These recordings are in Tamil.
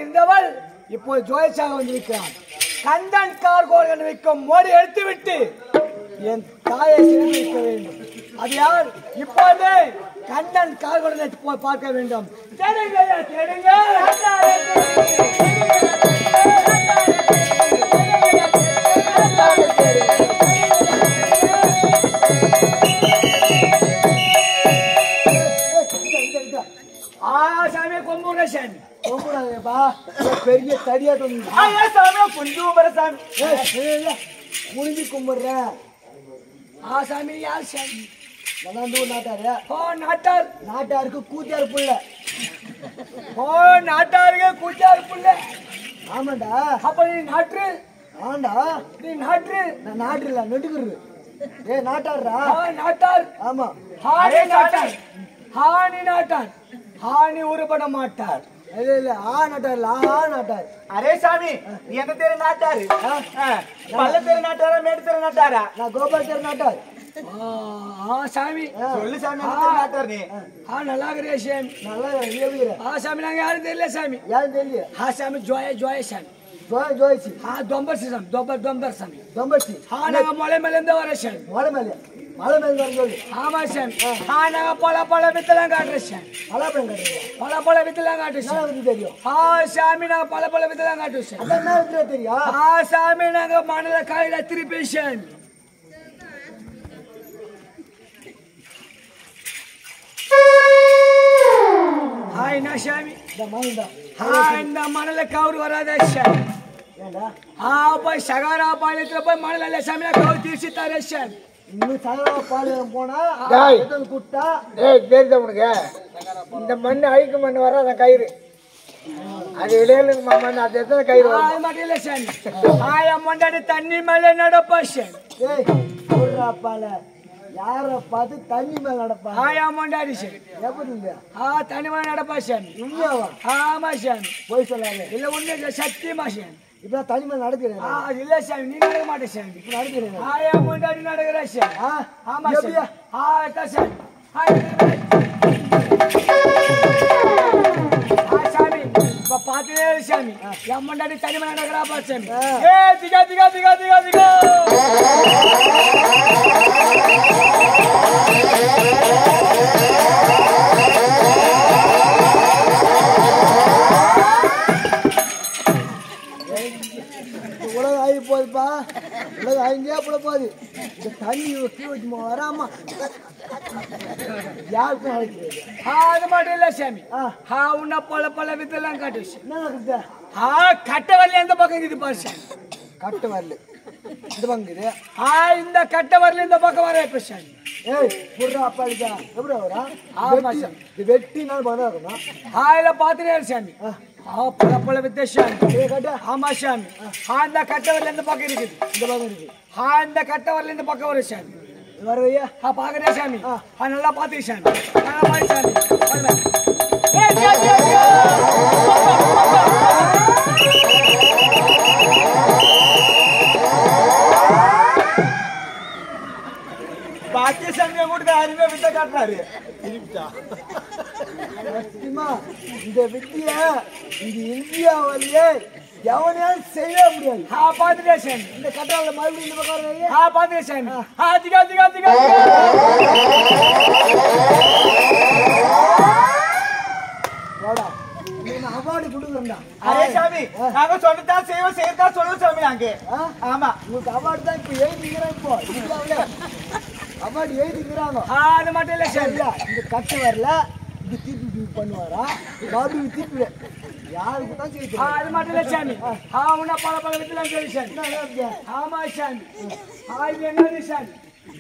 இருந்தவள் இப்போது ஜோதிஷாக வந்திருக்கிறான் கந்தன் கார்கோல் வைக்கும் மோடி எடுத்துவிட்டு என் தாயை சிறுமிக்க வேண்டும் அது யார் இப்போது கண்ணன் கால்கொடனை போய் பார்க்க வேண்டும் தேடுங்க ஐயா, தேடுங்க ஆ சாமி கொம்புரசன் கொம்புடாதேப்பா பெரிய தடியாட்டம் வந்து. ஐயா சாமி குஞ்சூபர சாமி ஏய், ஏய், ஏய், முடிஞ்சு கும்பிடுறேன் ஆ சாமி யார் சாமி நல்லாந்து நாட்டாரு ஓ நாட்டார் நாட்டாருக்கு கூத்தியார் புள்ள ஓ நாட்டாருங்க கூச்சாரு புள்ள ஆமாண்டா அப்ப நீ நாட்டு ஆண்டா நீ நாட்டு நான் நாட்டு இல்ல நெட்டுக்குறது ஏ நாட்டாடுறா ஆ நாட்டார் ஆமா ஹானி நாட்டார் ஹானி நாட்டார் ஹானி உருப்பட மாட்டார் இல்ல இல்ல ஆ நாட்டார்ல ஆ நாட்டார் அரே சாமி நீ எந்த தெரு நாட்டாரு பள்ள தெரு நாட்டாரா மேடு தெரு நாட்டாரா நான் கோபால் தேர் நாட்டார் ஆ, ஆ சாமி சொல்லு சாமி எந்த தெரு நாட்டார் நீ ஆ நல்லா இருக்கிற சாமி நல்லா எழுதுகிற ஆ சாமி நாங்க யாரும் தெரியல சாமி யாரும் தெரியல ஆ சாமி ஜோய ஜோய சாமி ஜோய் ஜோய்ச்சி ஆ தொம்பர் சாமி தொம்பர் தொம்பர் சாமி தொம்பச்சி ஆ நாங்க மலை மேல இருந்து வர சாமி மலை மேலே மலை மேலே வர சொல்லு ஆமா சாமி ஆ நாங்க பல பல வித்தெல்லாம் காட்டுற சாமி மலைப்பழம் கட்டுறீங்க பல பல வித்தெல்லாம் காட்டுற என்ன சாமி வந்து தெரியும் ஆ சாமி நாங்க பல பல வித்தெல்லாம் காட்டுற சாமி அதான் என்ன வந்து தெரியும் ஆ சாமி நாங்க மணல காயில திருப்பி சாமி ஹாய் என்ன சாமி இந்த மகன் தான் ஹாய் இந்த மணல கவுரு வராத சாமி ஏண்டா ஆ போய் சகாரா பாளையத்துல போய் மணல இல்ல சாமி நான் கவுரு தீர்ச்சி தரேன் சாமி இன்னும் சகலா பாளையம் போனா டேய். எத்தனை குட்டா ஏய் தெரியுதா உனக்கு இந்த மண் அழிக்கு மண் வர அந்த கயிறு அது இடையில மண் அது எத்தனை கயிறு வரும் அது மட்டும் இல்ல சாமி ஆயா மொண்டாடி தண்ணி மேல நடப்பா சாமி ஏய் சொல்றா பால யார பார்த்து தண்ணி மேல நடப்பா ஆயா மொண்டாடி சாமி எப்படி இந்த ஆ தண்ணி மேல நடப்பா சாமி உண்மையாவா ஆமா சாமி போய் சொல்லாத இல்ல ஒண்ணு இல்ல சத்தியமா சாமி இப்ப தண்ணி மேல நடக்கிறேன் ஆ இல்ல சாமி நீ நடக்க மாட்டே சாமி நடக்கிறேன் ஆயா மொண்டாடி நடக்கிற சாமி ஆ ஆமா எப்படியா சாமி ஆ அக்கா சாமி ஆ, ஆ, சாமி இப்ப பாத்துட்டே இரு சாமி என் மொண்டாடி தண்ணி மேல நடக்கிறா பா சாமி ஏ திகா திகா திகா திகா திகா இந்த உலகம் ஆகி போகுதுப்பா உலகம் அழிஞ்சே போட போகுது இந்த தண்ணி கீழே வச்சு வராமா யாருக்கும் அழைக்கிறது ஆ, அது மட்டும் இல்ல சாமி ஆ. ஆ உன்ன பல பல வித்தெல்லாம் காட்டு சாமி என்ன நடக்குது ஆ கட்ட வரல எந்த பக்கம் இருக்குது பாரு சாமி கட்டு வரல இந்த பங்குது ஆ இந்த கட்ட வரல இந்த பக்கம் வர இப்ப சாமி ஏய் புடுறா அப்பா இருக்கா எப்படி வரா ஆமா, வெட்டி சாமி. இது வெட்டி நாள் பண்ணா இருக்கணும் ஆ இல்ல பாத்துட்டே இரு சாமி ஆ பல பல வித்த சாமி ஏய் கட்ட ஆமா சாமி ஆ இந்த கட்ட வரல இந்த பக்கம் இருக்குது இந்த பக்கம் இருக்கு ஆ இந்த கட்ட வரல இந்த பக்கம் வரும் சாமி வரவையா ஆ பாக்குறே சாமி ஆ நல்லா பாத்துக்க சாமி நல்லா பாரு சாமி வரல. ஏய், ஏய், ஏய், ஏய். பாக்கிய சாமியை கூட அருமையா வித்த காட்டுறாரு சத்தியமா இந்த வித்திய இந்த இந்தியாவிலேயே எவனையாலும் செய்யவே முடியாது ஆ பாத்துட்டே சாமி இந்த கட்டால மறுபடியும் இந்த பக்கம் வரவையா ஆ பாத்துட்டே சாமி ஆ திகா திகா திகா வாடா நான் அவார்டு கொடுக்குறேன்டா அரே சாமி நாங்க சொல்லத்தான் செய்வோம் செய்யத்தான் சொல்லுவோம் சாமி நாங்க ஆ? ஆமா உங்களுக்கு அவார்டு தான் இப்போ எழுதிக்கிறேன் இப்போ இந்தியாவில் அவார்டு எழுதிக்கிறாங்க ஆ அது மட்டும் இல்ல சாமி சரியா இந்த கட்டு வரல இது திருப்பி இப்படி பண்ணுவாரா மறுபடியும் திருப்பி யாருக்கு தான் செய்ய ஆ தெரியும். அது மட்டும் இல்ல சாமி ஆ உன்ன பல பல வித்தெல்லாம் சரி சாமி என்ன நடக்குது? ஆமா சாமி ஆ இது என்னது சாமி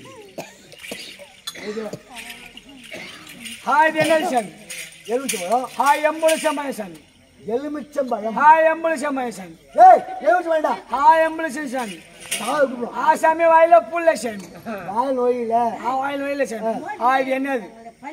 ஆ இது என்னது சாமி எலுமிச்சம்பழம் ஆ எம்புல சமய சாமி எலுமிச்சம்பழம் ஆ எம்புல சமய சாமி ஏய் எலுமிச்சம் வேண்டாம் ஆ எம்புல சாமி சாவு கூப்பிடும் ஆ சாமி வாயில புல்ல சாமி வாய் நோயில ஆ வாயில வாயில சாமி ஆ இது என்னது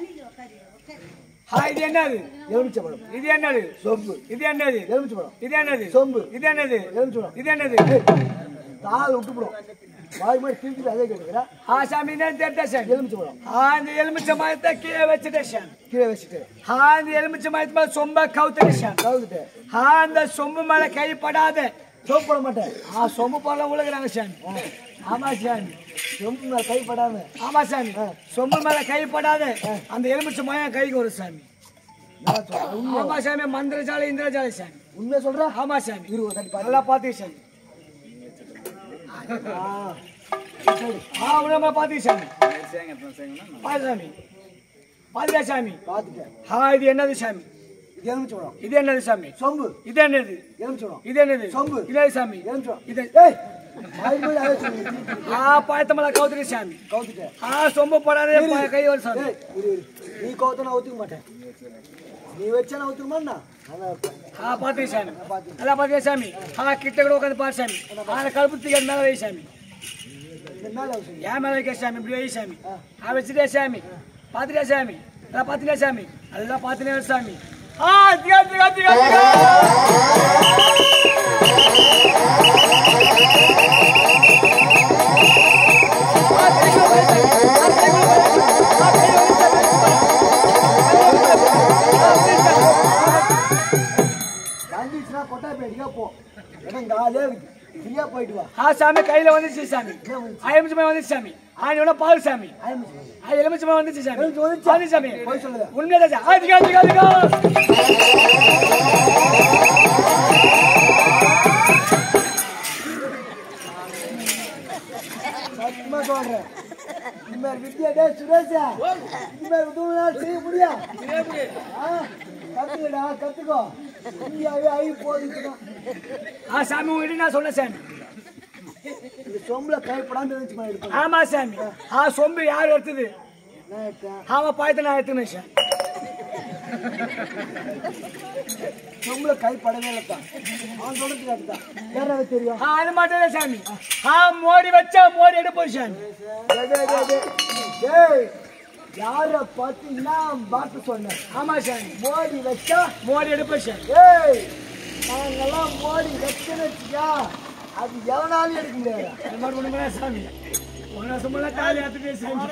ஆ இது என்னது எலுமிச்சம்பழம் இது என்னது சொம்பு இது என்னது எலுமிச்சம்பழம் இது என்னது சொம்பு இது என்னது எலுமிச்சம்பழம் இது என்னது தாள் விட்டுப்படும் வாய் மாதிரி திருப்பி அதே கேட்டுக்கிறா ஆ சாமி என்ன தெரிட்ட சாமி எலுமிச்சு பழம் ஆ இந்த எலுமிச்சை மரத்தை கீழே வச்சுட்டேன் சாமி கீழே வச்சுட்டு ஆ இந்த எலுமிச்சை மரத்து மேல சொம்ப கவுத்துட்டேன் சாமி கவுத்துட்டு ஆ அந்த சொம்பு மேல கை படாத சோப்பு போட மாட்டேன் ஆ சொம்பு போல உழுகுறாங்க சாமி ஆமா சாமி ரொம்ப மேல கைப்படாம ஆமா சாமி சொம்பு மேல கை படாத அந்த எலுமிச்சை மயம் கைக்கு வரும் சாமி நல்லா சொல்றேன். உண்மை ஆமா சாமி மந்திரஜாலை இந்திரஜாலை சாமி உண்மையா சொல்ற ஆமா சாமி இரு ஒரு தட்டி பாரு. நல்லா பாத்து சாமி ஆ, ஆ உடம்ப பாத்து சாமி பாத்து சாமி பாத்துடா சாமி பாத்துட்டேன் ஆ இது என்னது சாமி இது எலுமிச்சு பழம் இது என்னது சாமி சொம்பு இது என்னது எலுமிச்சு பழம் இது என்னது சொம்பு. இதே சாமி எலுமிச்சு பழம் இது ஏய் வாய் மாதிரி அதே சொல்லு. ஆ பாயத்தமல கவுத்துரு சாமி கவுத்துட்டேன் ஆ சொம்பு போடாதே பா- கை வரும் சாமி ஏய் இரு இரு நீ கவுத்த நான் ஒத்துக்க மாட்டேன் நீ வச்சா நான் ஒத்துக்குமாண்ணா அதான் வைப்பேன். ஆ பாத்து சாமி நல்லா பாத்தியா சாமி ஆ கிட்ட கூட உட்காந்து பாரு சாமி ஆ கருப்பு தூக்கி மேல வை சாமி இந்த மேல அவசியம் ஏன் மேல வைக்க சாமி இப்படி வை சாமி ஆ வச்சுட்டே சாமி பாத்துட்டே சாமி நல்லா பாத்துட்டே சாமி அதெல்லாம் பாத்துனே இரு சாமி ஆ திகா திகா திகா திகா வந்துச்சுன்னா கொட்டாய் பேடிக்கா போ இடம் காலியா இருக்கு ஃப்ரீயா போயிட்டு வா ஆ சாமி கையில வந்துச்சு சாமி ஆ எலுமிச்சை மயம் வந்துச்சு சாமி ஆ நீ வேணா பாரு சாமி ஆரம்பிச்சு ஆ எலுமிச்சை மயம் வந்துச்சு சாமி எலுமிச்சை வந்துச்சா? வந்து சாமி போய் சொல்லுங்க. உண்மையா சாமி ஆ திகா திகா திகா சத்தியமா சொல்றேன் இந்த மாதிரி வித்தியா டே சுரேஷா இந்த மாதிரி உதவினா செய்ய முடியும் ஆ, கத்துக்கடா கத்துக்கோ இந்தியாவே ஆகி போகுதுன்னா ஆ சாமி உங்ககிட்ட நான் சொன்னேன் சாமி இந்த சொம்புல கைப்படாம இருந்துச்சு மாதிரி இருப்பேன் ஆமா சாமி ஆ சொம்பு யார் எடுத்தது நான் எடுத்தேன். ஆமா பாயத்தை நான் எடுத்துனேன் சாமி சொம்புல கைப்படவே இல்லைத்தான் அவன் சொல்றதுக்கு அதுதான் யாராவது தெரியும் ஆ அது மட்டும் தான் சாமி ஆ மோடி வச்சா மோடி எடுப்போம் சாமி டேய், டேய், டேய், டேய். டேய், யார பார்த்து நான் பார்த்து சொன்னேன் ஆமா சாமி மோடி வச்சா மோடி எடுப்போம் சாமி ஏய் நாங்கெல்லாம் மோடி வச்சுன்னு வச்சுக்கா அது எவனாலும் எடுக்க முடியாது அது மாதிரி ஒண்ணுமே சாமி ஒன்னு சும்மா தாலி எடுத்துட்டு சாமி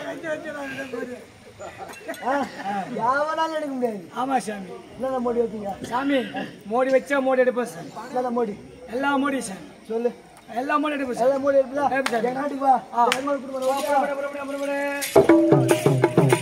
ஆ, எவனாலும் எடுக்க முடியாது ஆமா சாமி என்னடா மோடி வச்சீங்க சாமி மோடி வச்சா மோடி எடுப்போம் சாமி என்னடா மோடி எல்லா மோடி சாமி சொல்லு எல்லா மோடி எடுப்போம் சாமி எல்லாம் மோடி எடுப்பா எடுப்பு சாமி. என் நாட்டுக்கு வா ஆ. என் நாட்டுக்கு கொடுப்பா, வா, வா. புறப்படு, புறப்படு, புறப்படு.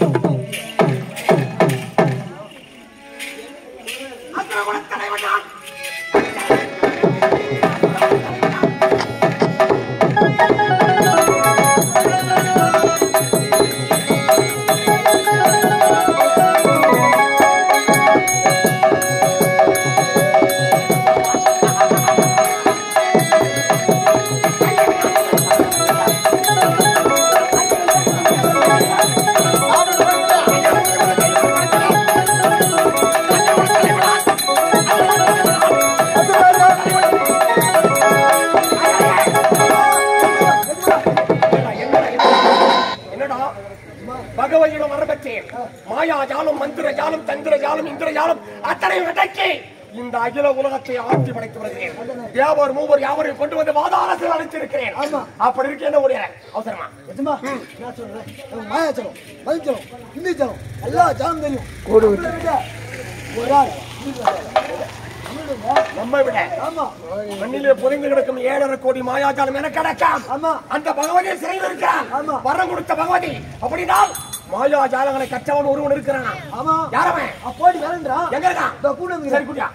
என்னடா பகவதியிடம் வரப்பட்டேன் மாயா ஜாலம் மந்திர ஜாலம் தந்திர ஜாலம் இந்திர ஜாலம் அத்தனை அடக்கி இந்த அகில உலகத்தை ஆட்சி படைத்து வருகிறேன் வியாபாரம் மூவர் யாவரையும் கொண்டு வந்து வாதாரத்தில் அழைத்திருக்கிறேன் ஆமா. அப்படி இருக்கு என்ன ஒரு அவசரமா எஜமா, நான் சொல்றேன். எனக்கு மாயாஜலம், மதிஜலம், இந்தி ஜலம், எல்லா ஜலம் தெரியும். நம்மளை விட ஒரு ஆள், இந்தி ஜலம். நம்மளுங்க, நம்மை விட ஆமா, மண்ணிலே புதைந்து கிடக்கும் ஏழரை கோடி மாயாஜாலம் என கிடக்காம் ஆமா. அந்த பகவதியை சிறையில் இருக்கிறான் ஆமா. வரம் கொடுத்த பகவதி அப்படினால் மாயாஜாலங்களை கற்றவன் ஒருவன் இருக்கிறான் ஆமா. யாரவன் அப்போடி வேறன்றா? எங்க இருக்கான் இதோ கூட வந்து சரி குடியா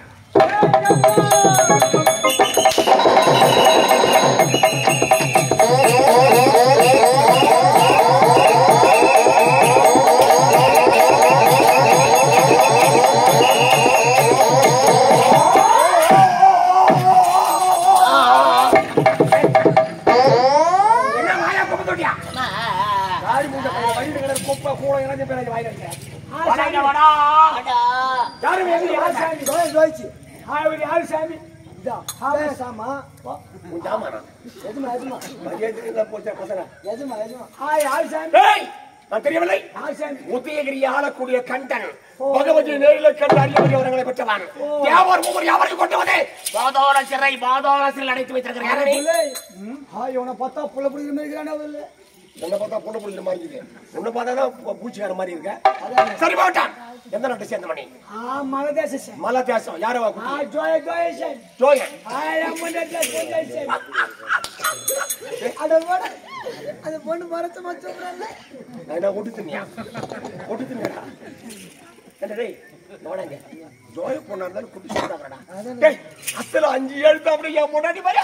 என்ன மாயா குப்பை தொட்டியா காடி மூட்டை பைய, வயிறு கிணறு, குப்பை, கூளம், இணைஞ்ச பிறகு வாயில வைக்கிறேன். வாடா இங்க வாடா. யாரும் எங்க யார் சாமி? தோய், தோய்ச்சு. ஆ, இவர் யாரு சாமி இதா, ஆமா, சாமா. உன் ஜாமானா? எஜமா, எஜமா, மரியாதைக்கு போச்சா பசங்க எஜமா, எஜமா. ஆ யாரு சாமி ஏய் நான் தெரியவில்லை ஆசாமி உதயகிரி ஆளக்கூடிய கண்டன் பகவதி நேரில் கண்டு அறிய விவரங்களை பெற்றவன் தேவர் ஒவ்வொரு யாவரையும் கொண்டுவது பாதாள சிறை பாதாள சிறையில் அடைத்து வைத்திருக்கிற யாரே புள்ளை. ஆ, இவனை பார்த்தா புள்ள பிடிக்கிற மாதிரி இருக்கிறானே அவரு. உன்னை பார்த்தா பொண்ணு புரிஞ்சுற மாதிரி இருக்கு உன்னை பார்த்தா தான் பூச்சிக்கார மாதிரி இருக்க சரி போட்டான் எந்த நாட்டை சேர்ந்த மணி ஆ, மலதேச சாமி. மலா தேசம் யாரவா ஆ, ஜோய, ஜோய சாமி. ஜோயன் ஆ, என் முன்னாடி ஜோய சாமி. அட போடா. அந்த பொண்ணு மரத்தை மச்சோம்ல நான் என்ன ஒட்டு தின்னியா ஒட்டு தின்னடா டேய் நோடாங்க ஜோய பொண்ணா இருந்தாலும் குட்டி சொல்றாங்கடா டேய் அசல அஞ்சு எழுத்து அப்படியே என் முன்னாடி பாரு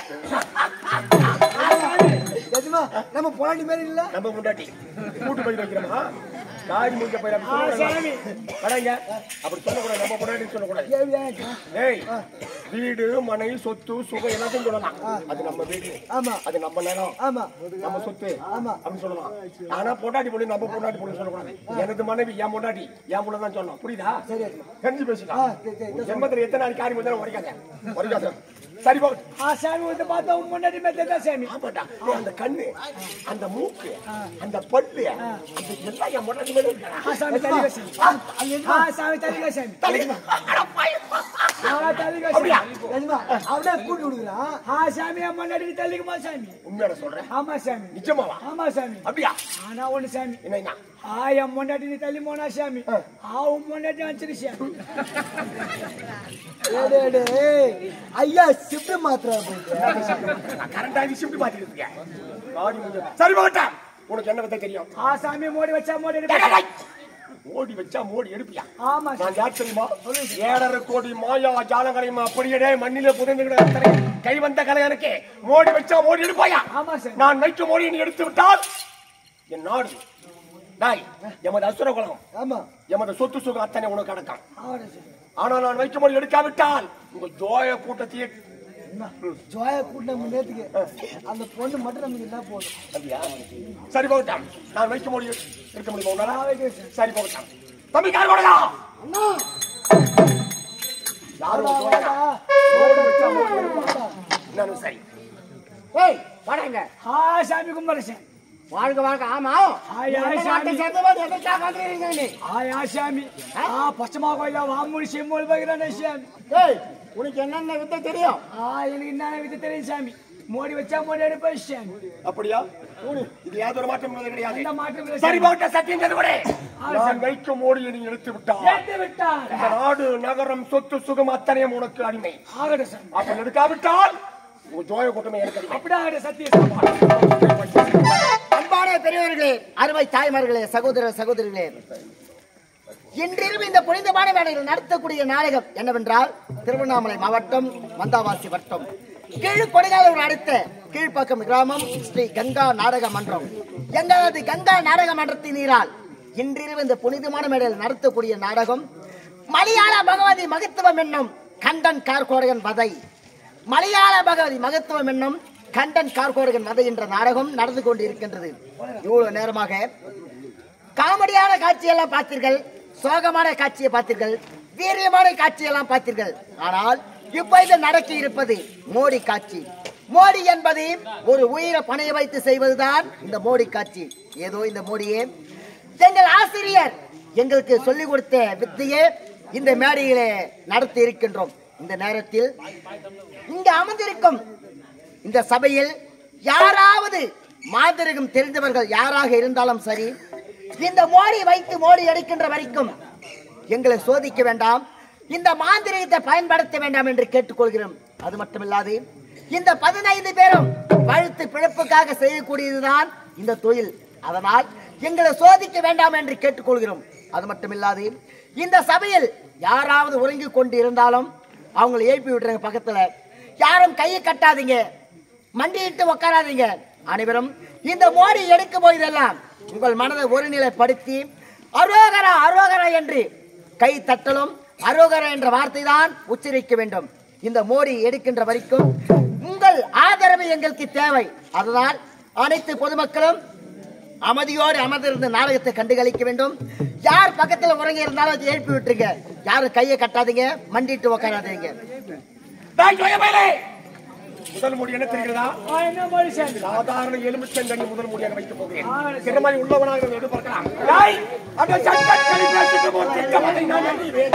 எஜமா நம்ம பொலாண்டி மாதிரி இல்ல நம்ம முன்னாடி கூட்டு போய் வைக்கிறோமா காரி முடிஞ்ச போய் ஆ, சாமி. வராங்க அப்படி சொல்லக்கூடாது நம்ம முன்னாடி சொல்லக்கூடாது ஏய் வீடு மனை சொத்து சுகம் எல்லாத்தையும் சொல்லலாம் அது நம்ம வீடு ஆமா அது நம்ம நிலம் ஆமா நம்ம சொத்து ஆமா. அப்படின்னு சொல்லலாம் ஆனா பொண்டாட்டி பொண்ணு நம்ம பொண்டாட்டி பொண்ணு சொல்லக்கூடாது எனது மனைவி என் பொண்டாட்டி என் பொண்ணு தான் சொல்லணும் புரியுதா சரி எஜமா தெரிஞ்சு ஆ, பேசிக்கலாம் சரி, சரி, உன் ஜென்மத்துல எத்தனை நாள் காரியம் வந்தாலும் உடைக்காத உடைக்காத சரி போ ஆ, சாமி வந்து பார்த்தா உன் முன்னாடி மெத்ததா சாமி ஆமாடா ஏய், அந்த கண்ணு அந்த மூக்கு அந்த பல்லு அது எல்லாம் என் முன்னாடி மேல இருக்கா ஆ, சாமி தலிக சாமி. ஆ, சாமி தலிக சாமி. ஆ, தலிக சாமி. அப்படியா எஜமா அப்படியே கூட்டி விடுகிறான் ஆ, சாமி என் முன்னாடி தள்ளிக்குமா சாமி உண்மையான சொல்றேன் ஆமா சாமி நிஜமாவா ஆமா சாமி அப்படியா ஆனா ஒண்ணு சாமி என்ன ஆ என் முன்னாடி நீ தள்ளி போனா சாமி ஆ உன் முன்னாடி வந்துரு சாமி ஏடே, ஏடே, ஏய், ஐயா ஷிஃப்ட் மாத்திரா போயிட்டு கரண்ட் ஆகி ஷிஃப்ட் மாத்திட்டு இருக்கேன் காடி முடிஞ்ச சரி போட்டா உனக்கு என்ன பத்தி தெரியும் ஆ சாமி மோடி வச்சா மோடி டேய், எடுப்பா. டேய், டேய். மோடி வச்சா மோடி எடுப்பியா ஆமா சாமி. நான் யார் தெரியுமா ஏழரை கோடி மாயா ஜாலங்களையும் அப்படியே மண்ணிலே புதைந்துகிற அத்தனை கை வந்த கலைஞனுக்கு மோடி வச்சா மோடி எடுப்பாயா ஆமா சாமி. நான் வைக்கும் மோடி நீ எடுத்து விட்டால் என் நாடு நாய் எமது அசுர குலம் ஆமா எமது சொத்து சுகம் அத்தனை உனக்கு அடக்கம் ஆமா சாமி. ஆனா நான் வைக்கும் மோடி எடுக்காவிட்டால் உங்க ஜோய கூட்டத்தையே ஜோயா கூட்டின முன்னேத்துக்கு அந்த பொண்ணு மட்டும் நமக்கு என்ன போதும் அப்படியா? சரி போகட்டாம் நான் வைக்கும் மோடி இருக்க முடியுமா உன்னால? நான் வைக்கிறேன் சாமி. சரி போகட்டாம் தம்பி கார் கொடுடா யாரும் ஜோயா மோடி வச்சா மோடி எடுப்பா. நானும் சரி ஏய் வாடாங்க ஆ சாமி கும்பல சாமி வாழ்க வாழ்க ஆமா ஆயா, எந்த சாமி. நாட்டை சேர்ந்தவன் எதுக்காக வந்துருக்கீங்க நீ ஆயா சாமி ஆ பச்சமா கோயிலா வாமுடி செம்மொழி பகிரான சாமி ஏய் உனக்கு என்னென்ன வித்தை தெரியும் ஆ எனக்கு என்ன வித்து தெரியும் சாமி மோடி வச்சா மோடி எடுப்பேன் சாமி அப்படியா இது யாதொரு மாற்றம் கிடையாது இந்த மாற்றம் இல்லை சரி சாமி. போட்ட சத்தியம் செய்து நான் வைக்கும் மோடியை நீ எடுத்து விட்டால் எடுத்து விட்டார் இந்த நாடு நகரம் சொத்து சுகம் அத்தனையும் உனக்கு அடிமை ஆகட்டும் சாமி அப்ப எடுக்காவிட்டால் உன் ஜோய கூட்டமே எனக்கு அடிமை அப்படியே ஆகட்டும் சத்திய அன்பான பெரியவர்களே அருமை தாய்மார்களே சகோதர சகோதரிகளே இன்றிரவு இந்த புனிதமான வேலையில் நடத்தக்கூடிய நாடகம் என்னவென்றால் திருவண்ணாமலை மாவட்டம் மந்தாவாசி வட்டம் கீழ் கொடைகாலூர் அடுத்த கீழ்ப்பாக்கம் கிராமம் ஸ்ரீ கங்கா நாடக மன்றம் எங்களது கங்கா நாடக மன்றத்தினரால் இன்றிரவு இந்த புனிதமான மேடையில் நடத்தக்கூடிய நாடகம் மலையாள பகவதி மகத்துவம் என்னும் கண்டன் கார்கோடகன் வதை மலையாள பகவதி மகத்துவம் என்னும் கண்டன் கார்கோடகன் வதை என்ற நாடகம் நடந்து கொண்டிருக்கின்றது இவ்வளவு நேரமாக காமெடியான காட்சியெல்லாம் பார்த்தீர்கள் சோகமான காட்சியை பார்த்தீர்கள் வீரியமான காட்சியெல்லாம் பார்த்தீர்கள் ஆனால் இப்பொழுது நடக்க இருப்பது மோடி காட்சி மோடி என்பது ஒரு உயிரை பணைய வைத்து செய்வதுதான் இந்த மோடி காட்சி ஏதோ இந்த மோடியே எங்கள் ஆசிரியர் எங்களுக்கு சொல்லிக் கொடுத்த வித்தையே இந்த மேடையிலே நடத்தி இருக்கின்றோம் இந்த நேரத்தில் இங்கு அமர்ந்திருக்கும் இந்த சபையில் யாராவது மாந்திரிகம் தெரிந்தவர்கள் யாராக இருந்தாலும் சரி இந்த மோடி வைத்து மோடி எடுக்கின்ற வரைக்கும் எங்களை சோதிக்க வேண்டாம் இந்த மாந்திரிகத்தை பயன்படுத்த வேண்டாம் என்று கேட்டுக்கொள்கிறோம் அது மட்டுமில்லாது இந்த பதினைந்து பேரும் பழுத்து பிழப்புக்காக செய்யக்கூடியதுதான் இந்த தொழில் அதனால் எங்களை சோதிக்க வேண்டாம் என்று கேட்டுக்கொள்கிறோம் அது மட்டுமில்லாது இந்த சபையில் யாராவது உறங்கிக் கொண்டு இருந்தாலும் அவங்களை எழுப்பி விட்டுருங்க பக்கத்துல யாரும் கையை கட்டாதீங்க மண்டியிட்டு உட்காராதீங்க அனைவரும் இந்த மோடி எடுக்கும் போதெல்லாம் உங்கள் மனதை ஒருநிலைப்படுத்தி அரோகரா அரோகரா என்று கை தட்டலும் அரோகரா என்ற வார்த்தை தான் உச்சரிக்க வேண்டும் இந்த மோடி எடுக்கின்ற வரைக்கும் உங்கள் ஆதரவு எங்களுக்கு தேவை அதனால் அனைத்து பொதுமக்களும் அமைதியோடு அமர்ந்திருந்த நாடகத்தை கண்டுகளிக்க வேண்டும் யார் பக்கத்துல உறங்கி இருந்தாலும் அதை எழுப்பி விட்டுருங்க யாரும் கையை கட்டாதீங்க மண்டிட்டு உட்காராதீங்க டேய் ஜோய பயலே முதல் மொழி என்ன தெரிகிறதா ஆ, என்ன மொழி சாமி சாதாரண எலுமிச்சங்கனி முதல் மொழியாக வைக்கப் போகிறேன் ஆ, திறமை உள்ளவனாக இருந்து எதிர்பார்க்கலாம் டேய், அந்த சட்டக்கலை பேசிட்டு போ, திட்டவதை நான் அறிவேன்.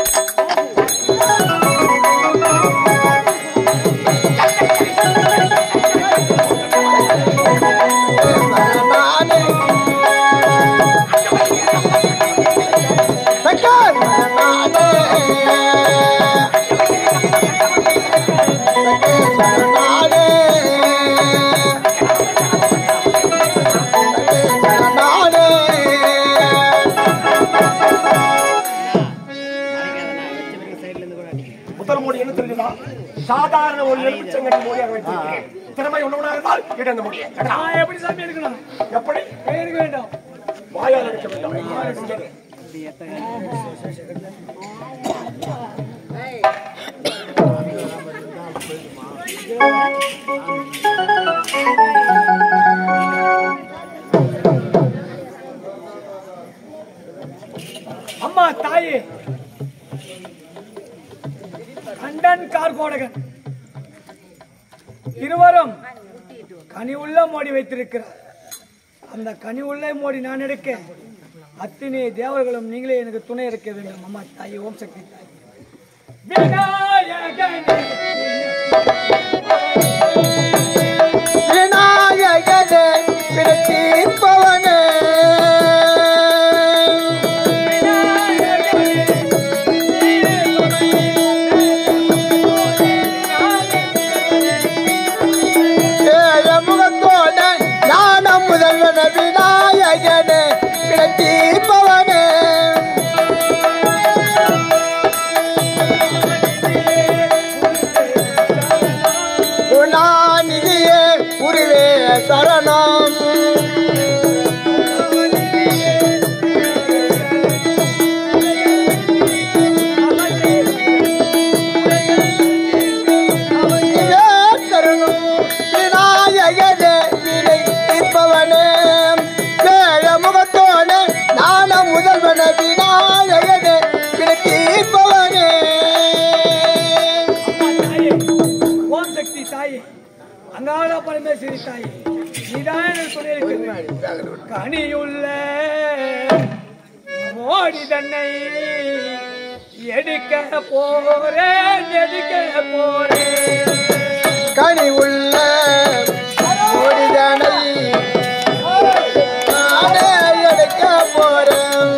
முதல் மொழி என்ன தெரியுதா சாதாரண ஒரு எலுமிச்சங்கனி மொழியாக வைத்திருக்கிறேன் திறமை உள்ளவனாக இருந்தால் இடந்த மொழியை ஆ, எப்படி சாமி எடுக்கணும் எப்படி எடுக்க வேண்டாம் வாயால் எடுக்க வேண்டும் அம்மா தாயே கண்டன் கார்கோடகன் இருவரும் கனி உள்ள மோடி வைத்திருக்கிறார் அந்த கனி உள்ள மோடி நான் எடுக்க அத்தனை தேவர்களும் நீங்களே எனக்கு துணை இருக்க வேண்டும் அம்மா தாயே ஓம் சக்தி தாய் விநாயகனே, விநாயகனே பிறப்பவனே ஏழமுகத்தோட ஞான முதல்வன விநாயகனே பிறப்பவனே குணாநிதியே உருவே சரணம் இவே தருணம் விநாயகனே வினை தீர்ப்பவனே வேழ முகத்தோனே ஞான முதல்வன விநாயகனே வினை தீர்ப்பவனே தாயே, ஓம் சக்தி தாயே அங்காள பரமேஸ்வரி தாயே நீதான் எனக்கு துணை இருக்கிறது கனியுள்ள மோடி தன்னை எடுக்க போறேன் எடுக்க போறேன் கனி உள்ள முடிதனை நானே எடுக்க போறேன்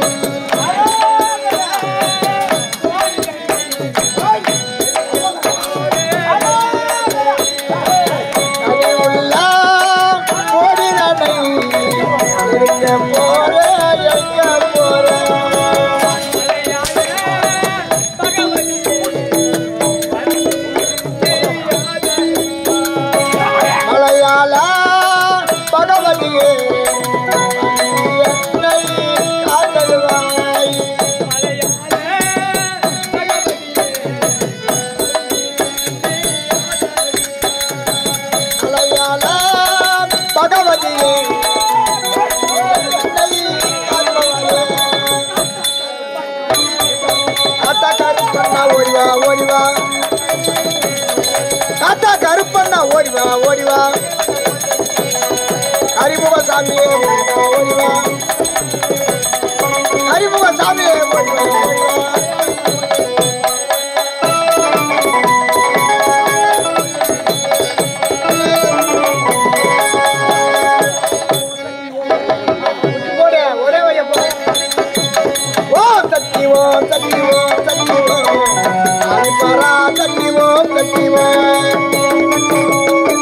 கனி உள்ள முடிதனை எடுக்க போறேன் எடுக்க போறேன் மலையாள பகவதியே என்னை காத்தருவாய் மலையாள பகவதியே என்னை காத்தருவாய். தாத்தா கருப்பண்ணா ஓடிவா ஓடிவா தாத்தா கருப்பண்ணா ஓடிவா ஓடிவா அறிமுக சாமியே ஓடிவா ஓடிவா அறிமுக சாமியே ஓடிவா ஓடிவா ஒரே ஒரே வழியா போ. ஓம் சக்தி ஓம் சக்தி ஓம் சக்தி ஓம் அன்பரா சக்தி ஓம் சக்தி ஓம்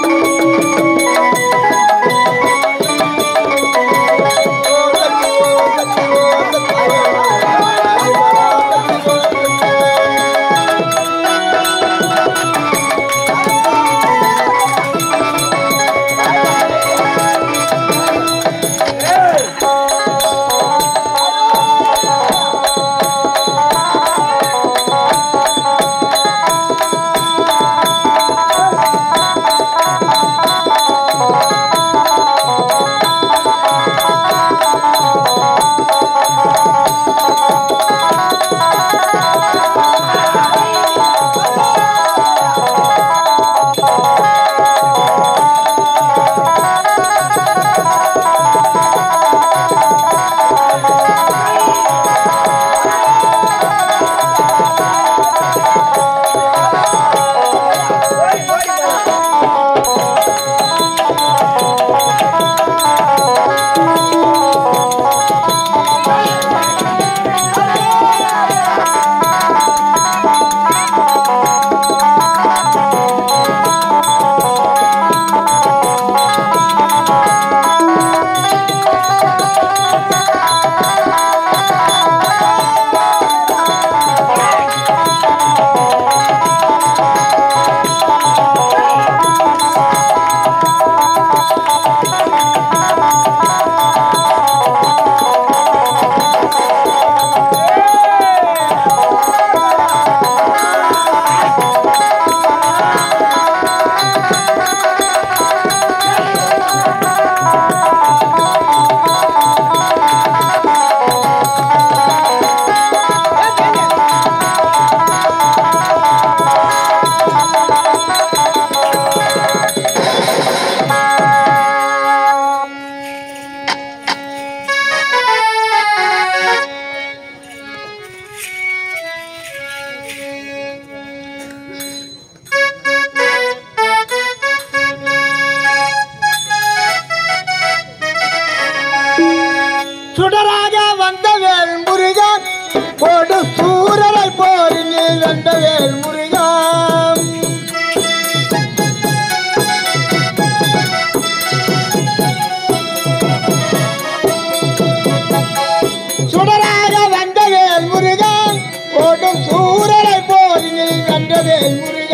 ஓம் சக்தி ஓம் சக்தி ஓம் சக்தி ஓம் அன்பரா சக்தி ஓம் சக்தி ஓம் ஆ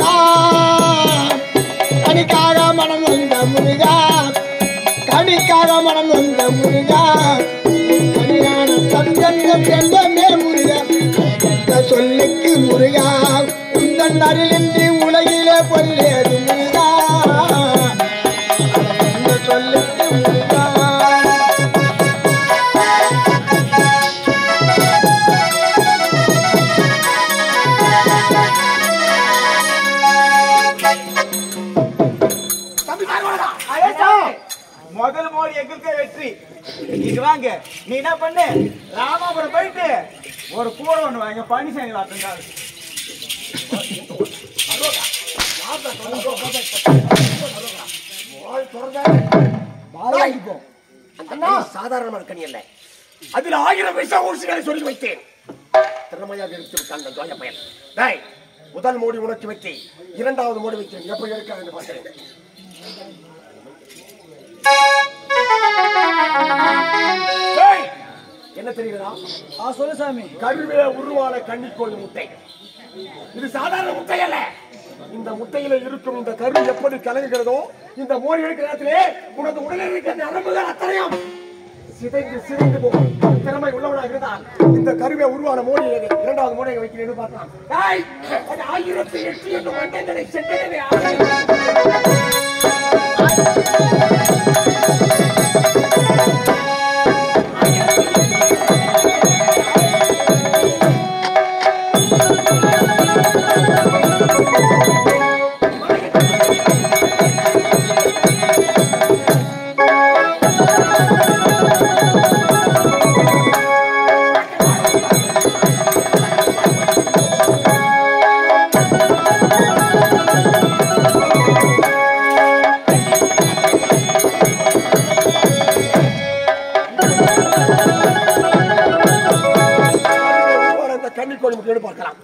முருகா கணிக்காக மனம் வந்த முருகா கணிக்காக மனம் வந்த முருகா கனியான தங்கங்கள் சென்றமே முருகா என்ற சொல்லுக்கு முருகா உந்தன் அருளின்றி உலகிலே பொல்லேது முருகா என்ற சொல்லுக்கு முருகா முதல் மோடி எங்களுக்கு வெற்றி இங்க வாங்க நீ என்ன பண்ணு ராமாபுரம் போயிட்டு ஒரு கூடை ஒண்ணு வாங்க பழனிசாமி வாட்டுங்க அண்ணா சாதாரணமான கனி அல்ல அதில் ஆயிரம் விஷ ஊசிகளை சொல்லி வைத்தேன் திறமையாக எடுத்து விட்டான் அந்த துவய பயன் டேய், முதல் மோடி உனக்கு வெற்றி இரண்டாவது மோடி வைத்தேன் எப்படி இருக்காது என்று பார்க்கிறேன் டேய், என்ன தெரியுதா ஆ சொல்லு சாமி கருவே உருவான கன்னிக்கோழி முட்டை இது சாதாரண முட்டை அல்ல இந்த முட்டையில இருக்கும் இந்த கரு எப்படி கலங்குகிறதோ இந்த மோர் எடுக்கிற நேரத்திலே உனது உடலில் இருக்கிற நரம்புகள் அத்தனையும் சிதைந்து சிதைந்து போகும் திறமை உள்ளவனாக இருந்தால் இந்த கருவை உருவான மோடி இரண்டாவது மோடியை வைக்கிறேன் பார்க்கலாம் டேய், அது ஆயிரத்தி எட்டு எட்டு மண்டங்களை சென்றதே ஆயிரம் உருவான இந்த கன்னிக்கோழி முட்டையோடு பார்க்கலாம்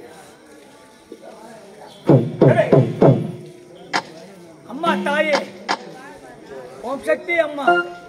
டேய், அம்மா தாயே ஓம் சக்தி அம்மா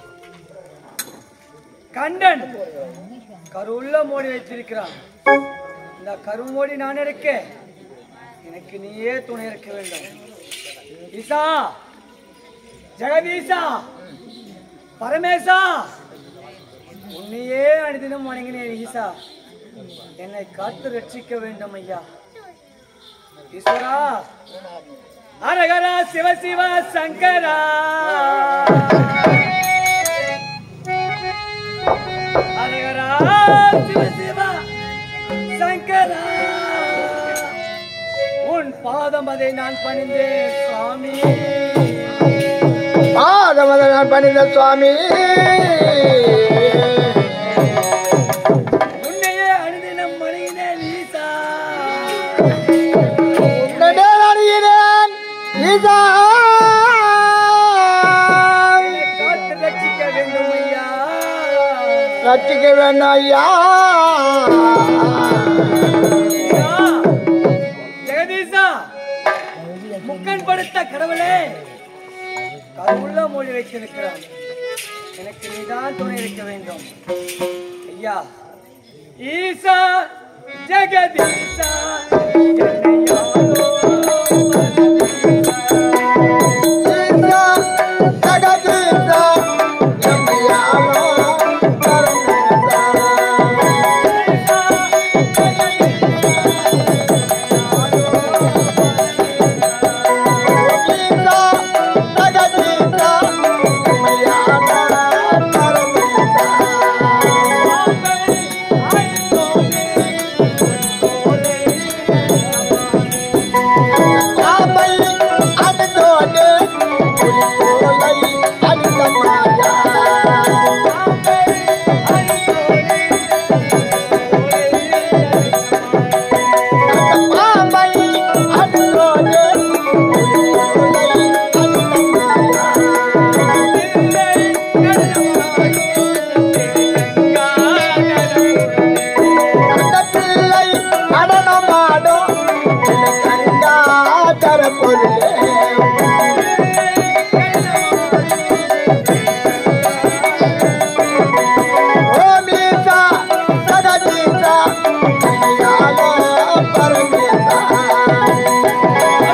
கண்டன் கருவுள்ள மோடி வைத்திருக்கிறான் இந்த கருமோடி நான் இருக்க எனக்கு நீயே துணை இருக்க வேண்டும் ஈசா ஜெகதீசா பரமேசா உன்னையே அனுதினம் வணங்கினேன் ஈசா என்னை காத்து ரட்சிக்க வேண்டும் ஐயா ஈஸ்வரா அரகரா சிவ சிவ சங்கரா அரகரா சிவ சிவ சங்கரா உன் பாதம் அதை நான் பணிந்தேன் சுவாமி பாதமத நான் பணிந்த சுவாமி உன்னையே அனுதினம் வணங்கினேன் ஈசா உடனே அறிகிறேன் ஈசா என்னை காத்து ரட்சிக்க வேண்டும் ஐயா ரட்சிக்க வேண்டாம் ஐயா ஈசா, ஜெகதீசா முக்கன் படுத்த கடவுளே கருவுள்ள மொழி வைத்திருக்கிறான் எனக்கு நீதான் துணை இருக்க வேண்டும் ஐயா ஈசா ஜெகதீசா என்னை யாரோ ஈசா ஜகதீசா எம்மையாவோ பரமேசா ஈசா ஜகதீசா எம்மையாவோ பரமேசா ஆமை அடித்தோடு குறிக்கோளை அடித்தமாயா ஆமை அடித்தோடு குறிக்கோளை அடித்தமாயா கண்டத்தில்லை நடனமாடோ கண்டாதர பொருளே ஓமீசா சகதீசா யாவோ பரமேசா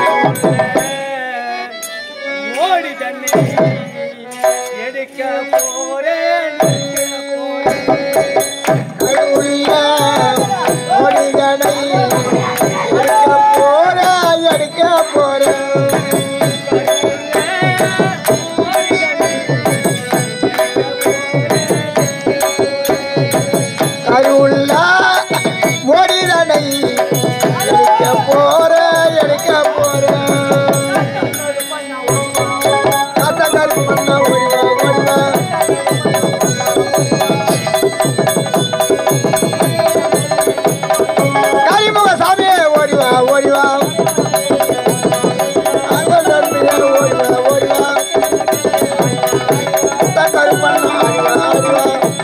கருவுள்ள மோடிதனை எடுக்க போற எடுக்க போற காத்தக்காரி பண்ண ஓடிவா ஓடிவா கரிமுக சாமியே ஓடிவா ஓடிவா அங்கோடிவா ஓடிவா காத்தக்காரி பண்ண ஓடிவா ஓடிவா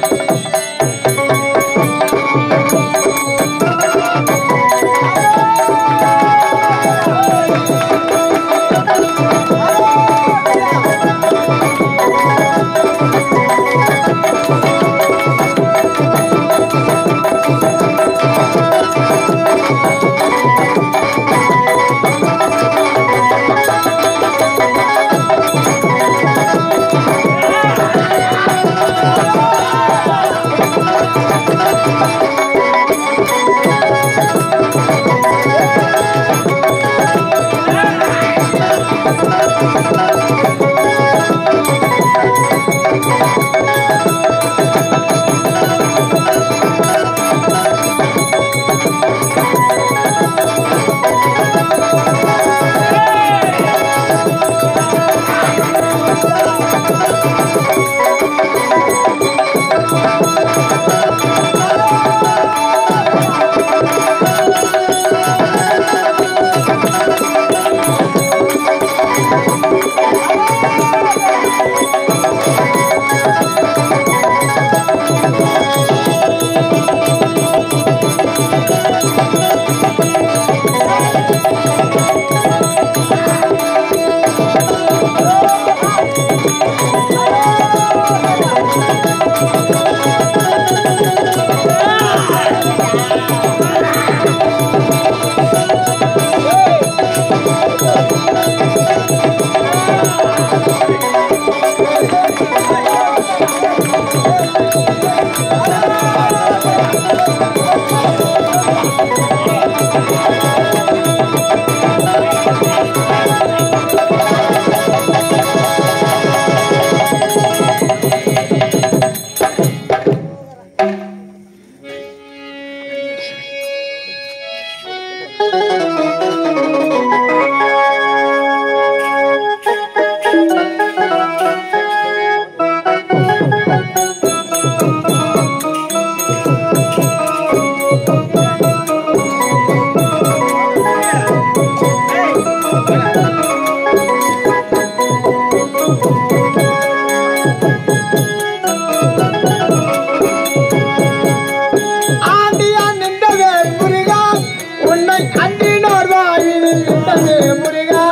ஆண்டியான் நின்றவேல் முருகா உன்னை அன்றினோர் வாயில் நின்றவே முருகா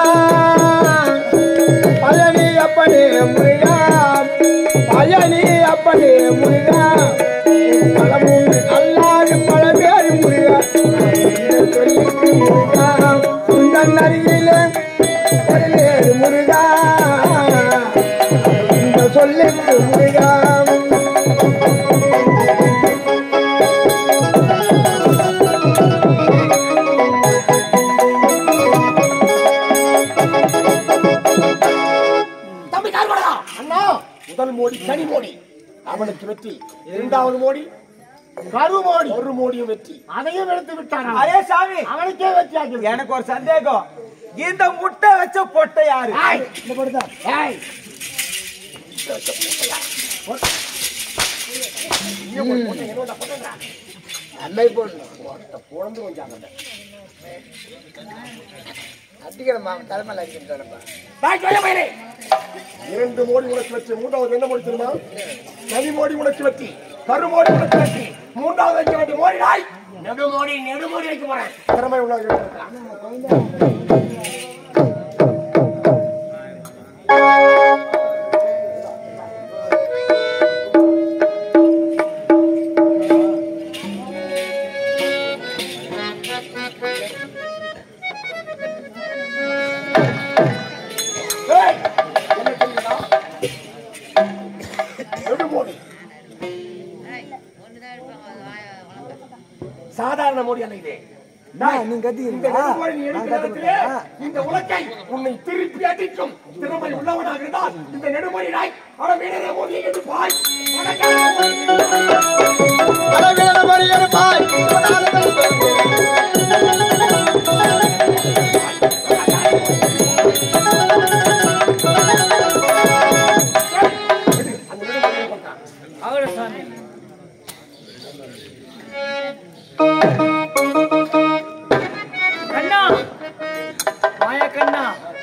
பழனி அப்பனே முருகா பழனி அப்பனே முருகா பழமும் அல்லாது பல பேர் முருகா சொல்லி முருகா உந்தன் அருகிலே பழனேறு முருகா இந்த சொல்லுக்கு முருகா தம்பி கார்கோடா அண்ணா முதல் மோடி சனி மோடி அவனுக்கு வெற்றி இரண்டாவது மோடி கரு மோடி ஒரு மோடியும் வெற்றி அதையும் எடுத்து விட்டான் அவன். அரே சாமி அவனுக்கே வெற்றி ஆகி எனக்கு ஒரு சந்தேகம் இந்த முட்டை வச்ச பொட்டை யாரு இந்த படுதா ஏய் அன்னை பொண்ணு குழந்தை கொஞ்சம் அடிக்கிறமா தலைமையில் அடிக்கிறப்பா பாய் சொல்ல பையனே இரண்டு மோடி உனக்கு வெற்றி மூன்றாவது என்ன மோடி தெரியுமா சனி மோடி உனக்கு வெற்றி கரு மோடி உனக்கு வெற்றி மூன்றாவது வைக்க வேண்டிய மோடி நாய் நெடு மோடி நெடு மோடி வைக்க போறேன் திறமை உள்ளவங்க ஏய், என்ன தெரியுதா? நெடு மோடி சாதாரண மோடி அல்ல இது நாய் நீங்க இந்த கத்திக்கிறீங்களா நெடுங்கோலை நீ எடுக்கிற நேரத்திலே இந்த உலக்கை உன்னை திருப்பி அடிக்கும் திறமை உள்ளவனாக இருந்தால் இந்த நெடுமொழியாய் அட வீரரே மோதியை என்று பாய் அவர சாமி கண்ணா மாயா கண்ணா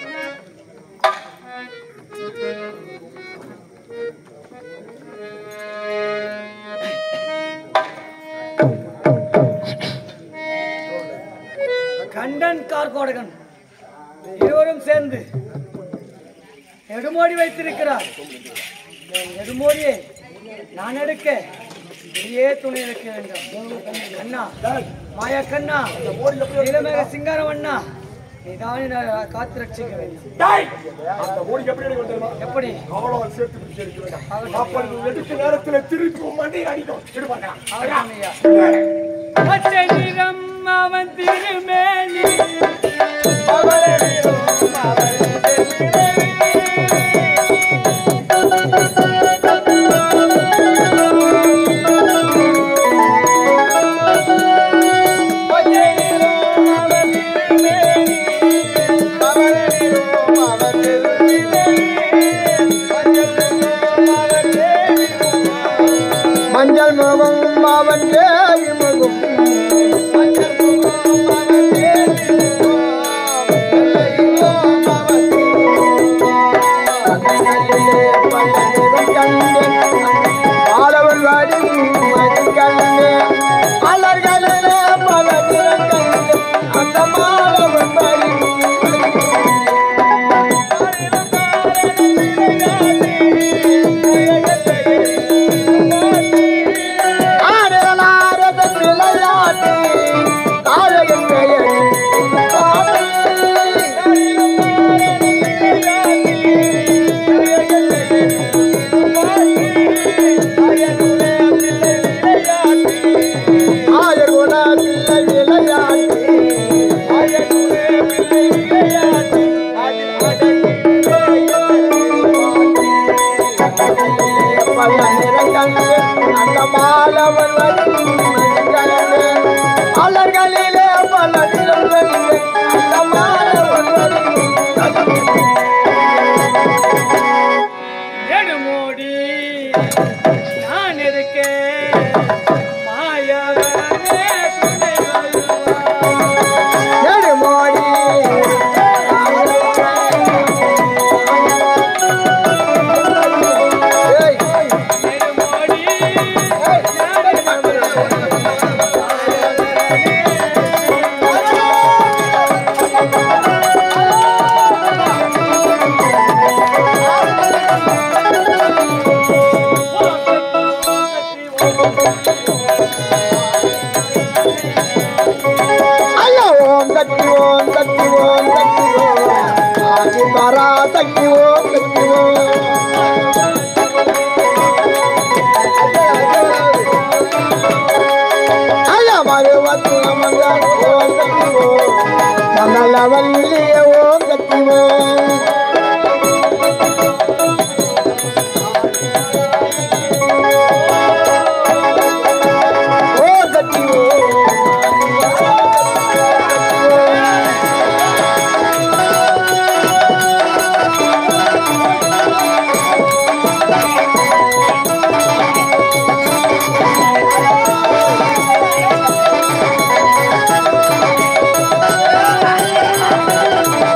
கண்டன் கார்கோடகன் இருவரும் சேர்ந்து நெடுமோடி வைத்திருக்கிறார் இந்த நெடுமோடியை நான் எடுக்க நீயே துணை இருக்க வேண்டும் கண்ணா மாயா கண்ணா நீலமேக சிங்காரம் அண்ணா நீதான் காத்து ரட்சிக்க வேண்டும் டேய், அந்த மோடி எப்படி எடுக்க தெரியுமா எப்படி காவலால் சேர்த்து பிடிச்சு எடுக்க வேண்டாம் அப்படி நீ எடுக்க நேரத்துல திருப்பி உன் மண்டையை அடிக்கும் எடு பார்க்கலாம். அவர்தான் ஐயா. பச்சை நிறம் அவன் திருமேனி மஞ்சள் முகம் அவன் தேவி முகம் ஆடவன் வாடி மதிக்கண்ணே மலர்களிலே பல நிறங்கள் அந்த மாலவன் வாடி ஆடலாரத விளையாட்டு தாயகன் பெயர் பாட்டு. ஆயர்குல பிள்ளை விளையாட்டு ஆயர்குல பிள்ளை விளையாட்டு அதில் பல நிறங்கள் அந்த மாலவன் மலர்களிலே பல நிறங்கள் அந்த மாலவன் நெடுமோடி நான் இருக்க மாயவனே துணை வருவாய். நெடுமோடி ஏய் நெடுமோடி ஐயா ஓம் சக்தி ஓம் சக்தி ஓம் சக்தி ஓம் ஆதி பரா சக்தி ஓம் சக்தி ஓம் ஐயா மருவத்து நமங்க ஓம் சக்தி ஓம் மங்களவல்லிய ஓம் சக்தி ஓம் ஓம் சக்தி ஓம் ஆ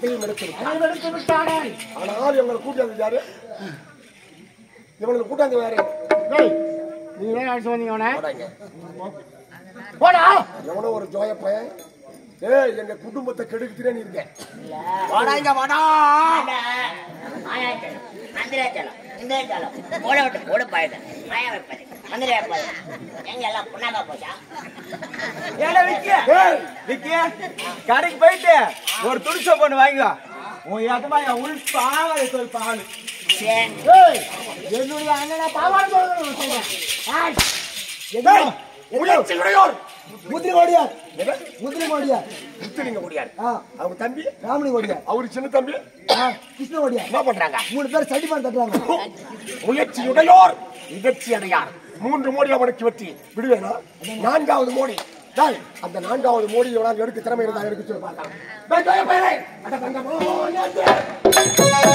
அதையும் எடுத்து விட்டார் எடுத்து விட்டார்கள் ஆனால் இவங்களை கூட்டாந்து யாரு இவங்களை கூட்டாந்து யாரு டேய், நீ ஏன் அடிச்சு வந்தீங்க அவனை போடாங்க. போடா எவனோ ஒரு ஜோய பையன் ஏய் எங்க குடும்பத்தை கெடுக்குறேன்னு இருக்கேன் வாடாங்க வாடா மாயாச்சலம் மந்திராச்சலம் இந்திராச்சலம் ஓட விட்டு ஓட பாயுது மாயா வைப்பது மந்திர வைப்பது எங்க எல்லாம் புண்ணாக்கா போச்சா ஏடா விக்கி விக்கி கடைக்கு போயிட்டு ஒரு துணிச்சம் பொண்ணு வாங்கிக்கோ உன் எதமா என் உள் பாவலை சொல் பாவல் சரி ஏய், என்னுடைய அண்ணனை பாவாடை போடுறேன் சொல்றேன். ஏய், ஏய், முயற்சி உடையோர் முதிரி ஓடியார் முதிரி ஓடியார் முத்துலிங்க முடியாது ஆ அவங்க தம்பி ராமணி ஓடியார் அவரு சின்ன தம்பி ஆ கிருஷ்ண ஓடியார் என்ன பண்றாங்க மூணு பேர் சட்டி பண்ண தட்டுறாங்க முயற்சி உடையோர் இகழ்ச்சி அடையார் மூன்று மோடி அவனுக்கு வெற்றி விடுவேனா நான்காவது மோடி டேய், அந்த நான்காவது மோடி இவனால் எடுக்க திறமை இருந்தா எடுக்க சொல்லி பார்க்கலாம் டேய், டேய், பயலே. அட, தங்க மோனே.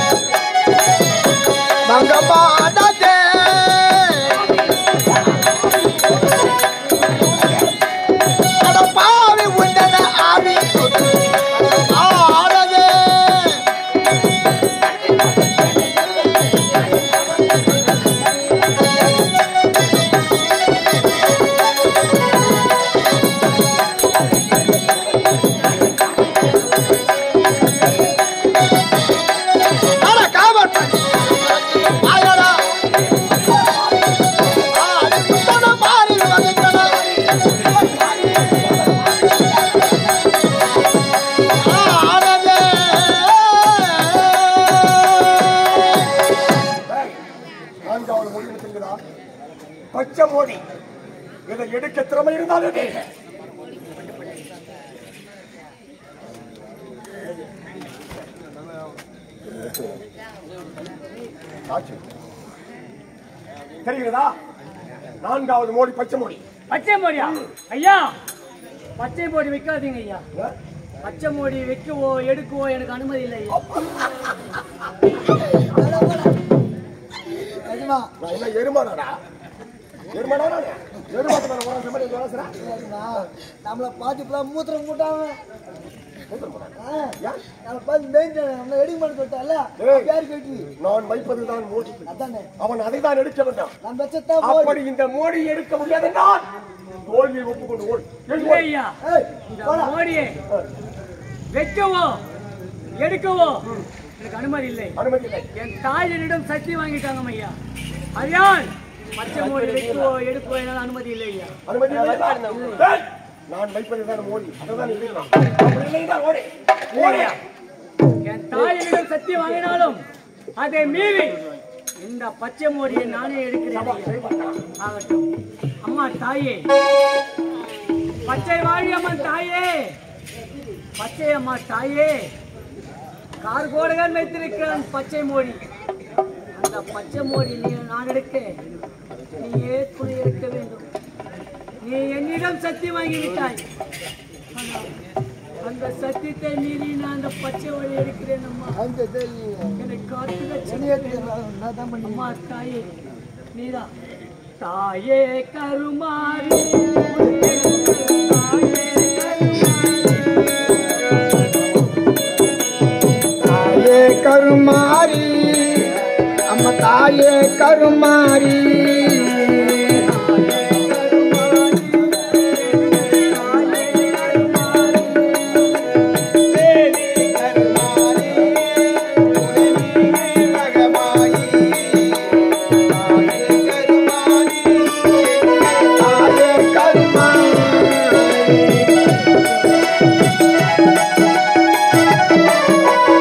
டேய், நான்காவது மோடி என்ன தெரியுதா பச்சை மோடி இதை எடுக்க திறமை இருந்தாலும் எடு. ஆச்சு. தெரிகிறதா நான்காவது மோடி பச்சை மோடி பச்சை மோடியா ஐயா பச்சை மோடி வைக்காதீங்க ஐயா பச்சை மோடி வைக்கவோ எடுக்கவோ எனக்கு அனுமதி இல்லை ஐயா நிஜமா நான் என்ன எருமானாடா எருமாடா நானு எருமாட்டு மேல உட்கார்ந்து மாதிரி பேசுறேன் நிஜமா நம்மளை பார்த்து இப்பெல்லாம் மூத்திரம் மூட்டாங்க நம்மளை பார்த்து மெயின்டைன் நம்மளை எடிங் பண்ண சொல்லிட்டால ஏய். பேர் கட்டி நான் வைப்பதுதான் மோடி அதானே அவன் அதை தான் எடுக்க வேண்டாம் நம்ம வச்சதான் அப்படி இந்த மோடி எடுக்க முடியாது என்றால் தோல்வியை ஒப்புக்கொண்டு ஓடு என் இல்லை ஓடு. ஐயா ஏய் இந்த போடா மோடியை வைக்கவோ எடுக்கவோ எனக்கு அனுமதி இல்லை அனுமதி இல்லை என் தாயினிடம் சக்தி வாங்கிட்டாங்க ஐயா அரியான் பச்சை மோடி வைக்கவோ எடுக்கவோ என்னால் அனுமதி இல்லை ஐயா அனுமதி இல்லை டேய், நான் வைப்பதுதான் மோடி அதுதான் இல்லையா அப்படி இல்லைன்னா ஓடு ஓடு என் தாயினிடம் சக்தி வாங்கினாலும் அதை மீறி இந்த பச்சை மோடியை நானே எடுக்கிறேன் ஐயா. ஆகட்டும் அம்மா தாயே பச்சை வாழி அம்மன் தாயே பச்சை அம்மா தாயே கார்கோடகன் வைத்திருக்கிறான் பச்சை மோடி அந்த பச்சை மோடி நீ நான் எடுக்க நீயே துணை எடுக்க வேண்டும் நீ என்னிடம் சக்தி வாங்கி விட்டாய் ஆனால் அந்த சத்தியத்தை மீறி நான் அந்த பச்சை வழி எடுக்கிறேன் அம்மா அந்த தெரியும் என்னை காத்து என்னையே தெரியும் நான் தான் பண்ணி அம்மா தாயே நீரா தாயே கருமாரி தாயே கருமாரி அம்மா தாயே கருமாரி தாயே கருமாரி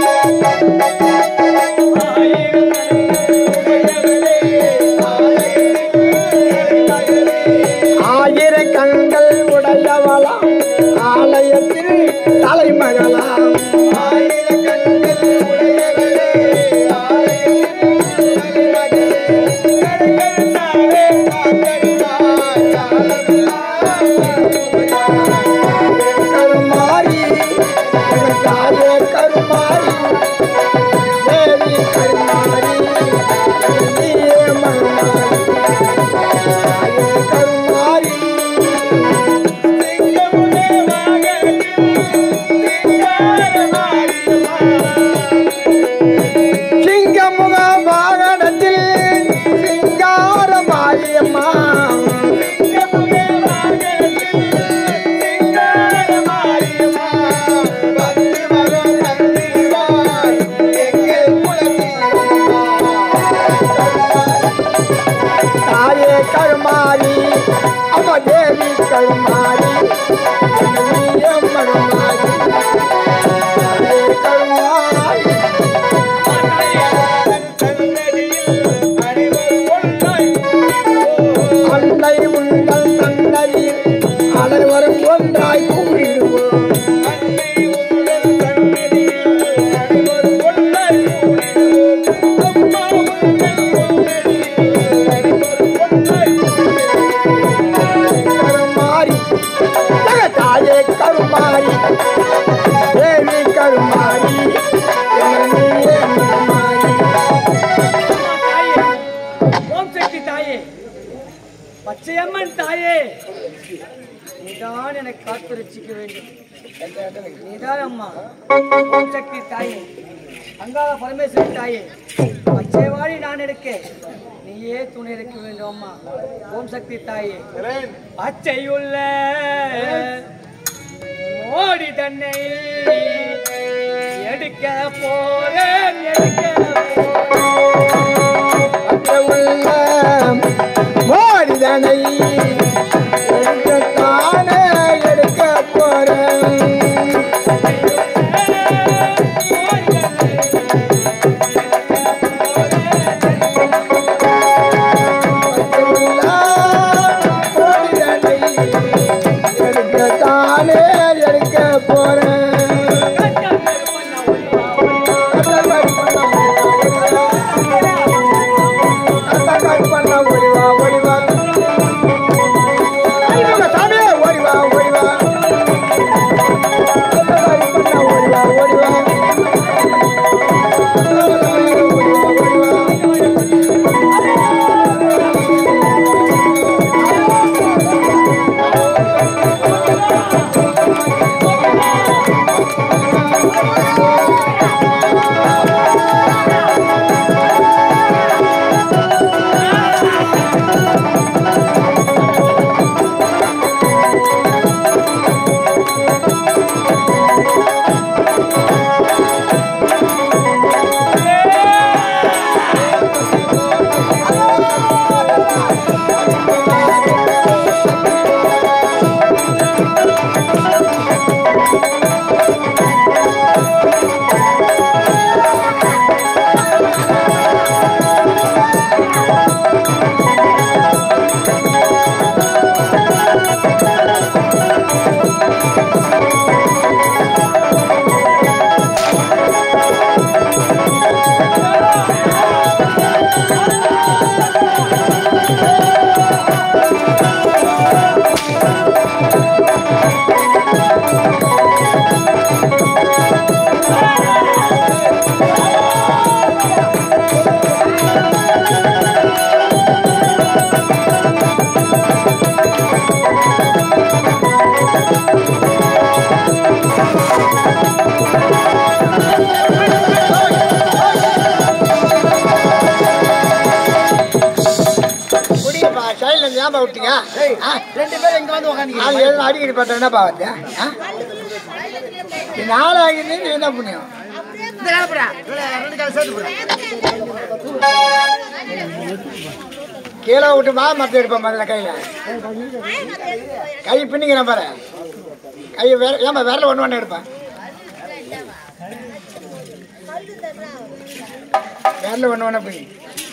தாயே ஓம் சக்தி தாயே பச்சையம்மன் தாயே நீதான் எனக்கு காத்து ரட்சிக்க வேண்டும் நீதான் அம்மா ஓம் சக்தி தாயே அங்காள பரமேஸ்வரி தாயே பச்சைவாடி நான் எடுக்க நீயே துணை இருக்க வேண்டும் அம்மா ஓம் சக்தி தாயே பச்சையுள்ள மோடி தன்னை எடுக்க போறேன் எடுக்க மோடிதனை தானே எடுக்க போறேன் தானே எடுக்க போறேன் பண்ண ஓடிவா ஓடிவா சாமி ஓடிவா ஓடிவா பண்ண ஓடிவா ஓடிவா குடியப்பா சைடுல இருந்து ஏன்பா விட்டீங்க ஆ, ரெண்டு பேரும் இங்க வந்து உட்காந்து அது எதுவும் அடிக்கடி பார்த்தா என்னப்பா வந்து நாள் ஆகிருந்து நீ என்ன புண்ணியம் ரெண்டு காலம் சேர்த்து போடுறேன் கீழே விட்டு மா மரத்தை எடுப்பேன் முதல்ல கையில கை பின்னிக்கிறேன் பாரு கை வேற ஏமா விரல ஒன்று ஒன்று எடுப்பேன் விரல ஒன்று ஒன்று பின்னி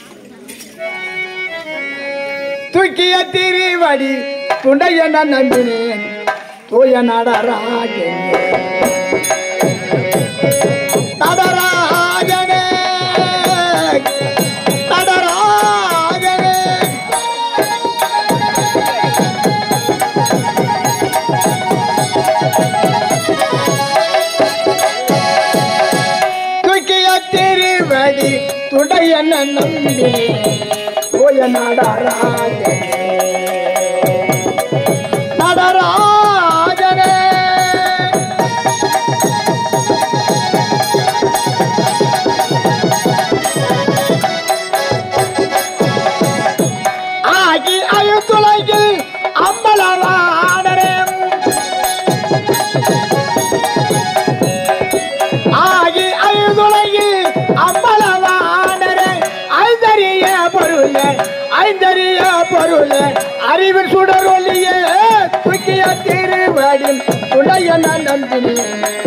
தூக்கிய திரிவடி துண்டைய நான் நம்பினேன் தூய நடராஜனே நடராஜனே நடராஜனே தூக்கிய திருவடி துடைய நம்பி போய நடராஜனே நடராஜனே ஆகி அயுத்துலகில் அம்பலவாடரே ஆகி ஐந்துலகில் அம்பலவாடரே ஐந்தறிய பொருள் ஐந்தறிய பொருள் அறிவின் சுடரொலியே துக்கிய திருவடி உடைய நந்தினி